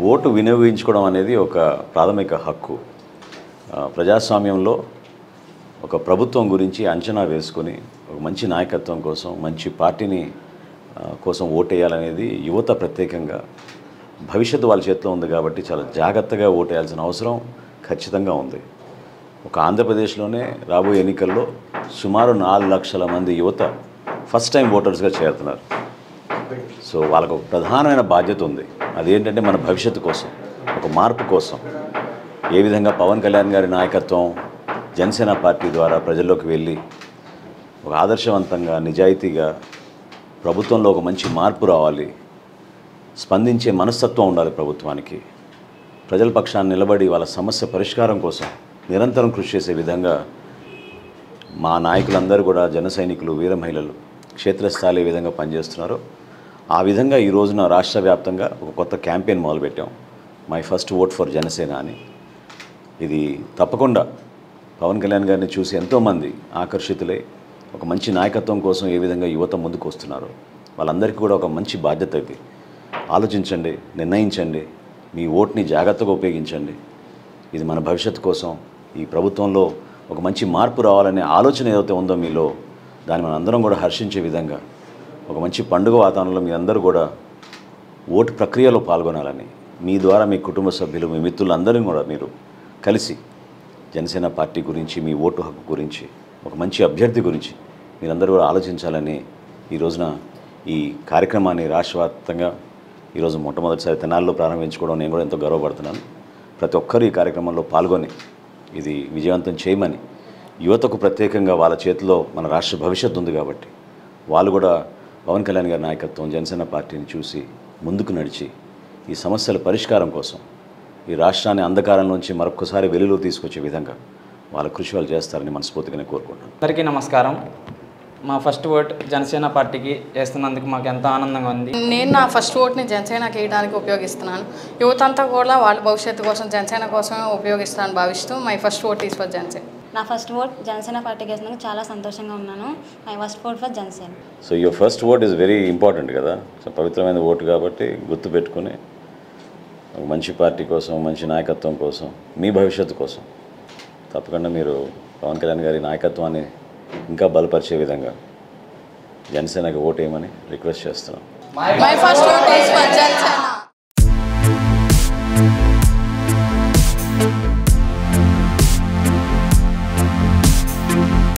vote వినియోగించుకోవడం అనేది ఒక ప్రాథమిక హక్కు ఆ, ప్రజాస్వామ్యంలో ఒక ప్రభుత్వం గురించి అంచనా వేసుకొని ఒక మంచి నాయకత్వం కోసం మంచి పార్టీని ఆ, కోసం ఓటేయాలనేది యువత ప్రత్యేకంగా భవిష్యత్తు వాళ్ళ చేతిలో ఉంది కాబట్టి చాలా జాగ్రత్తగా ఓటేయాల్సిన అవసరం ఖచ్చితంగా ఉంది ఒక ఆంధ్రప్రదేశ్లోనే రాబోయే ఎన్నికల్లో సుమారు నాలుగు లక్షల మంది యువత ఫస్ట్ టైం ఓటర్స్గా చేరుతున్నారు సో వాళ్ళకు ఒక ప్రధానమైన బాధ్యత ఉంది అదేంటంటే మన భవిష్యత్తు కోసం ఒక మార్పు కోసం ఏ విధంగా పవన్ కళ్యాణ్ గారి నాయకత్వం జనసేన పార్టీ ద్వారా ప్రజల్లోకి వెళ్ళి ఒక ఆదర్శవంతంగా నిజాయితీగా ప్రభుత్వంలో ఒక మంచి మార్పు రావాలి స్పందించే మనస్తత్వం ఉండాలి ప్రభుత్వానికి ప్రజల పక్షాన్ని నిలబడి వాళ్ళ సమస్య పరిష్కారం కోసం నిరంతరం కృషి చేసే విధంగా మా నాయకులందరూ కూడా జన సైనికులు వీర మహిళలు క్షేత్రస్థాయి ఏ విధంగా పనిచేస్తున్నారో ఆ విధంగా ఈ రోజున రాష్ట్ర వ్యాప్తంగా ఒక కొత్త క్యాంపెయిన్ మొదలుపెట్టాం my first vote for Janasena అని ఇది తప్పకుండా పవన్ కళ్యాణ్ గారిని చూసి ఎంతోమంది ఆకర్షితులై ఒక మంచి నాయకత్వం కోసం ఏ విధంగా యువత ముందుకు వస్తున్నారో వాళ్ళందరికీ కూడా ఒక మంచి బాధ్యత ఇది ఆలోచించండి నిర్ణయించండి మీ ఓట్ని జాగ్రత్తగా ఉపయోగించండి ఇది మన భవిష్యత్తు కోసం ఈ ప్రభుత్వంలో ఒక మంచి మార్పు రావాలనే ఆలోచన ఏదైతే ఉందో మీలో దాన్ని మన అందరం కూడా హర్షించే విధంగా ఒక మంచి పండుగ వాతావరణంలో మీ అందరూ కూడా ఓటు ప్రక్రియలో పాల్గొనాలని మీ ద్వారా మీ కుటుంబ సభ్యులు మీ మిత్రులు అందరినీ కూడా మీరు కలిసి జనసేన పార్టీ గురించి మీ ఓటు హక్కు గురించి ఒక మంచి అభ్యర్థి గురించి మీరందరూ కూడా ఆలోచించాలని ఈ రోజున ఈ కార్యక్రమాన్ని రాష్ట్రవ్యాప్తంగా ఈరోజు మొట్టమొదటిసారి తెనాల్లో ప్రారంభించుకోవడం నేను కూడా ఎంతో గర్వపడుతున్నాను ప్రతి ఒక్కరూ ఈ కార్యక్రమంలో పాల్గొని ఇది విజయవంతం చేయమని యువతకు ప్రత్యేకంగా వాళ్ళ చేతిలో మన రాష్ట్ర భవిష్యత్తు ఉంది కాబట్టి వాళ్ళు కూడా పవన్ కళ్యాణ్ గారి నాయకత్వం జనసేన పార్టీని చూసి ముందుకు నడిచి ఈ సమస్యల పరిష్కారం కోసం ఈ రాష్ట్రాన్ని అంధకారం నుంచి మరొకసారి వెలుగులో తీసుకొచ్చే విధంగా వాళ్ళ కృషి వాళ్ళు చేస్తారని మనస్ఫూర్తిగానే కోరుకుంటున్నాను అందరికీ నమస్కారం మా ఫస్ట్ ఓట్ జనసేన పార్టీకి వేస్తున్నందుకు మాకు ఎంతో ఆనందంగా ఉంది నేను నా ఫస్ట్ ఓట్ని జనసేనకి వేయడానికి ఉపయోగిస్తున్నాను యువత అంతా కూడా వాళ్ళ భవిష్యత్తు కోసం జనసేన కోసమే ఉపయోగిస్తానని భావిస్తూ my first vote is for Janasena నా ఫస్ట్ ఓట్ జనసేన పార్టీకి వేసినందుకు చాలా సంతోషంగా ఉన్నాను my first vote for Janasena so your first vote is very important కదా సో పవిత్రమైన ఓటు కాబట్టి గుర్తు పెట్టుకుని ఒక మంచి పార్టీ కోసం మంచి నాయకత్వం కోసం మీ భవిష్యత్తు కోసం తప్పకుండా మీరు పవన్ కళ్యాణ్ గారి నాయకత్వాన్ని ఇంకా బలపరిచే విధంగా జనసేనకి ఓటు వేయమని రిక్వెస్ట్ చేస్తున్నాం my first vote is for Janasena